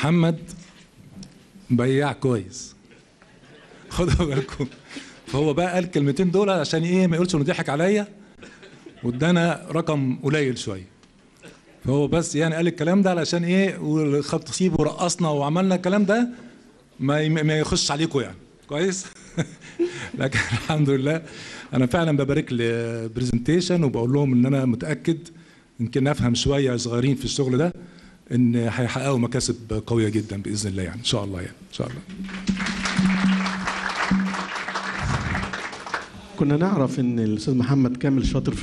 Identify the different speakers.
Speaker 1: محمد بياع كويس خدوا بالكم فهو بقى قال الكلمتين دول عشان ايه ما يقولش انه ضحك عليا وادانا رقم قليل شويه فهو بس يعني قال الكلام ده علشان ايه وخد تصيب ورقصنا وعملنا الكلام ده ما ما يخش عليكم يعني كويس لكن الحمد لله انا فعلا ببارك لبرزنتيشن وبقول لهم ان انا متاكد يمكن افهم شويه صغيرين في الشغل ده ان هيحققوا مكاسب قويه جدا باذن الله يعني ان شاء الله يعني ان شاء الله
Speaker 2: كنا نعرف ان الاستاذ محمد كامل شاطر في